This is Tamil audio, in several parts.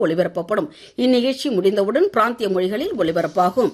ஒலிபரப்பப்படும் இந்நிகழ்ச்சி முடிந்தவுடன் பிராந்திய மொழிகளில் ஒலிபரப்பாகும்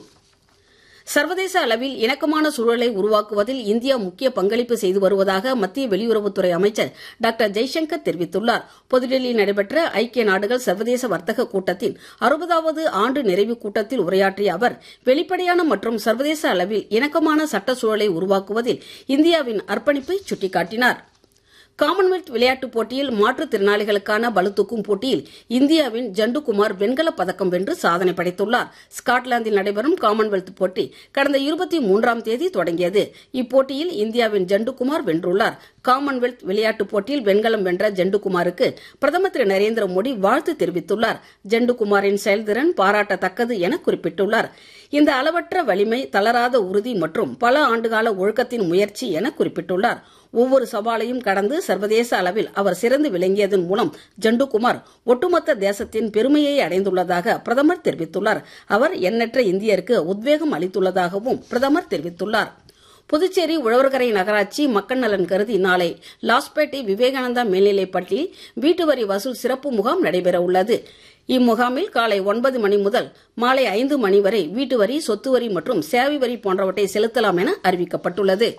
சர்வதேச அளவில் இணக்கமான சூழலை உருவாக்குவதில் இந்தியா முக்கிய பங்களிப்பு செய்து வருவதாக மத்திய வெளியுறவுத்துறை அமைச்சர் டாக்டர் ஜெய்சங்கர் தெரிவித்துள்ளார் புதுடெல்லியில் நடைபெற்ற ஐக்கிய நாடுகள் சர்வதேச வர்த்தக கூட்டத்தின் அறுபதாவது ஆண்டு நிறைவு கூட்டத்தில் உரையாற்றிய அவர் வெளிப்படையான மற்றும் சர்வதேச அளவில் இணக்கமான சட்ட சூழலை உருவாக்குவதில் இந்தியாவின் அர்ப்பணிப்பை சுட்டிக்காட்டினார் காமன்வெல்த் விளையாட்டுப் போட்டியில் மாற்றுத்திறனாளிகளுக்கான பளுதூக்கும் போட்டியில் இந்தியாவின் ஜண்டுகுமார் வெண்கலப் பதக்கம் வென்று சாதனை படைத்துள்ளார் ஸ்காட்லாந்தில் நடைபெறும் காமன்வெல்த் போட்டி கடந்த இருபத்தி மூன்றாம் தேதி தொடங்கியது இப்போட்டியில் இந்தியாவின் ஜண்டுகுமார் வென்றுள்ளார் காமன்வெல்த் விளையாட்டுப் போட்டியில் வெண்கலம் வென்ற ஜண்டுகுமாருக்கு பிரதமர் திரு நரேந்திர மோடி வாழ்த்து தெரிவித்துள்ளார் ஜண்டுகுமாரின் செயல்திறன் பாராட்டத்தக்கது என குறிப்பிட்டுள்ளார் இந்த அளவற்ற வலிமை தளராத உறுதி மற்றும் பல ஆண்டுகால ஒழுக்கத்தின் முயற்சி என குறிப்பிட்டுள்ளார் ஒவ்வொரு சவாலையும் கடந்து சர்வதேச அளவில் அவர் சிறந்து விளங்கியதன் மூலம் ஜண்டுகுமார் ஒட்டுமொத்த தேசத்தின் பெருமையை அடைந்துள்ளதாக பிரதமர் தெரிவித்துள்ளார் அவர் எண்ணற்ற இந்தியருக்கு உத்வேகம் அளித்துள்ளதாகவும் பிரதமர் தெரிவித்துள்ளார் புதுச்சேரி உழவர்கரை நகராட்சி மக்கள் நலன் கருதி நாளை லாஸ்பேட்டை விவேகானந்தா மேல்நிலைப் பள்ளியில் வீட்டு வரி வசூல் சிறப்பு முகாம் நடைபெறவுள்ளது இம்முகாமில் காலை ஒன்பது மணி முதல் மாலை ஐந்து மணி வரை வீட்டு வரி சொத்து வரி மற்றும் சேவை வரி போன்றவற்றை செலுத்தலாம் என அறிவிக்கப்பட்டுள்ளது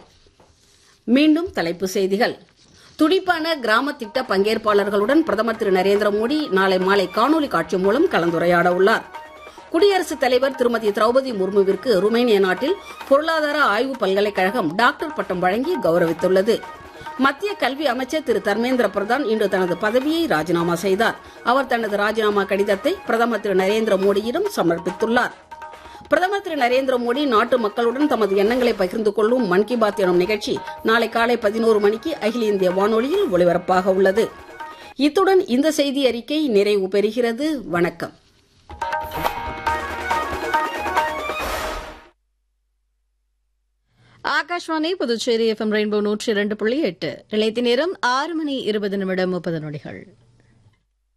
மீண்டும் தலைப்புச் செய்திகள் துடிப்பான கிராம திட்ட பங்கேற்பாளர்களுடன் பிரதமர் திரு நரேந்திர மோடி நாளை மாலை காணொலி காட்சி மூலம் கலந்துரையாட உள்ளார் குடியரசுத் தலைவர் திருமதி திரௌபதி முர்முவிற்கு ருமேனிய நாட்டில் பொருளாதார ஆய்வு பல்கலைக்கழகம் டாக்டர் பட்டம் வழங்கி கௌரவித்துள்ளது மத்திய கல்வி அமைச்சர் திரு தர்மேந்திர பிரதான் இன்று தனது பதவியை ராஜினாமா செய்தார் அவர் தனது ராஜினாமா கடிதத்தை பிரதமர் திரு நரேந்திர மோடியிடம் சமர்ப்பித்துள்ளார் பிரதமர் திரு நரேந்திர மோடி நாட்டு மக்களுடன் தமது எண்ணங்களை பகிர்ந்து கொள்ளும் மன் கி பாத் எனும் நிகழ்ச்சி நாளை காலை பதினோரு மணிக்கு அகில இந்திய வானொலியில் ஒலிபரப்பாக உள்ளது இத்துடன் இந்த செய்தி அறிக்கை நிறைவு பெறுகிறது வணக்கம் ஆகாஷ்வாணி புதுச்சேரி எஃப்எம் ரெயின்போ நூற்றி இரண்டு புள்ளி எட்டு நிலையத்தின் நேரம் ஆறு மணி இருபது நிமிடம் முப்பது நொடிகள்